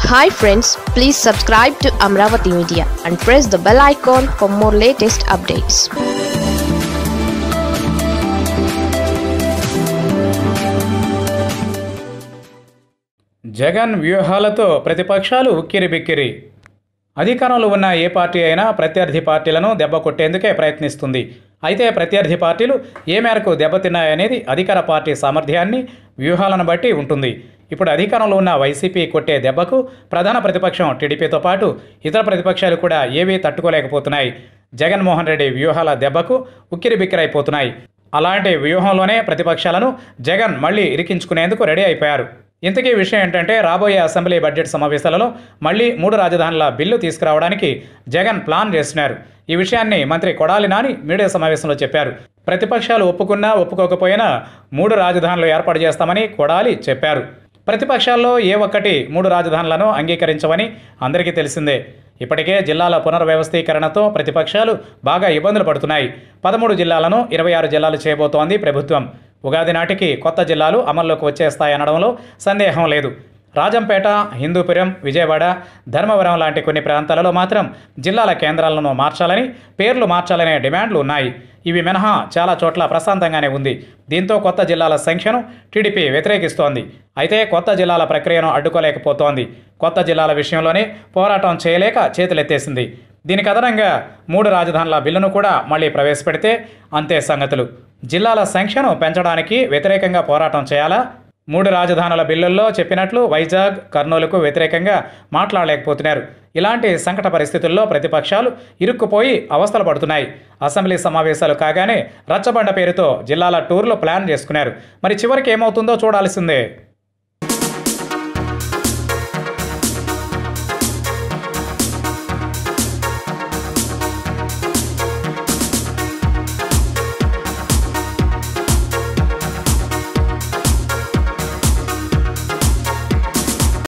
hi friends please subscribe to Amaravati media and press the bell icon for more latest updates Jagan వ్యూహాలతో ప్రతిపక్షాలు ఉక్కిరిబిక్కిరి అధికారంలో ఉన్న ఏ పార్టీ అయినా ప్రత్యర్థి పార్టీలను దెబ్బ కొట్టేందుకే ప్రయత్నిస్తుంది అయితే ప్రత్యర్థి పార్టీలు ఏ మేరకు దెబ్బతిన్నాయనేది అధికార పార్టీ సామర్థ్యాన్ని వ్యూహాలను బట్టి ఉంటుంది ఇప్పుడు అధికారంలో ఉన్న వైసీపీ కొట్టే దెబ్బకు ప్రధాన ప్రతిపక్షం టీడీపీతో పాటు ఇతర ప్రతిపక్షాలు కూడా ఏవీ తట్టుకోలేకపోతున్నాయి జగన్మోహన్ రెడ్డి వ్యూహాల దెబ్బకు ఉక్కిరిబిక్కిరైపోతున్నాయి అలాంటి వ్యూహంలోనే ప్రతిపక్షాలను జగన్ మళ్ళీ ఇరికించుకునేందుకు రెడీ అయిపోయారు ఇంతకీ విషయం ఏంటంటే రాబోయే అసెంబ్లీ బడ్జెట్ సమావేశాలలో మళ్ళీ మూడు రాజధానుల బిల్లు తీసుకురావడానికి జగన్ ప్లాన్ చేస్తున్నారు ఈ విషయాన్ని మంత్రి కొడాలి నాని మీడియా సమావేశంలో చెప్పారు ప్రతిపక్షాలు ఒప్పుకున్నా ఒప్పుకోకపోయినా మూడు రాజధానులు ఏర్పాటు చేస్తామని కొడాలి చెప్పారు ప్రతిపక్షాల్లో ఏ ఒక్కటి మూడు రాజధానులను అంగీకరించవని అందరికీ తెలిసిందే ఇప్పటికే జిల్లాల పునర్వ్యవస్థీకరణతో ప్రతిపక్షాలు బాగా ఇబ్బందులు పడుతున్నాయి పదమూడు జిల్లాలను ఇరవై ఆరు జిల్లాలు చేయబోతోంది ప్రభుత్వం ఉగాది నాటికి కొత్త జిల్లాలు అమల్లోకి వచ్చేస్తాయనడంలో సందేహం లేదు రాజంపేట హిందూపురం విజయవాడ ధర్మవరం లాంటి కొన్ని ప్రాంతాలలో మాత్రం జిల్లాల కేంద్రాలను మార్చాలని పేర్లు మార్చాలనే డిమాండ్లు ఉన్నాయి ఇవి మినహా చాలా చోట్ల ప్రశాంతంగానే ఉంది దీంతో కొత్త జిల్లాల సంఖ్యను టీడీపీ వ్యతిరేకిస్తోంది అయితే కొత్త జిల్లాల ప్రక్రియను అడ్డుకోలేకపోతోంది కొత్త జిల్లాల విషయంలోనే పోరాటం చేయలేక చేతులెత్తేసింది దీనికి అదనంగా మూడు రాజధానుల బిల్లును కూడా మళ్ళీ ప్రవేశపెడితే అంతే సంగతులు జిల్లాల సంఖ్యను పెంచడానికి వ్యతిరేకంగా పోరాటం చేయాలా మూడు రాజధానుల బిల్లుల్లో చెప్పినట్లు వైజాగ్ కర్నూలుకు వ్యతిరేకంగా మాట్లాడలేకపోతున్నారు ఇలాంటి సంకట పరిస్థితుల్లో ప్రతిపక్షాలు ఇరుక్కుపోయి అవస్థలు పడుతున్నాయి అసెంబ్లీ సమావేశాలు కాగానే రచ్చబండ పేరుతో జిల్లాల టూర్లు ప్లాన్ చేసుకున్నారు మరి చివరికి ఏమవుతుందో చూడాల్సిందే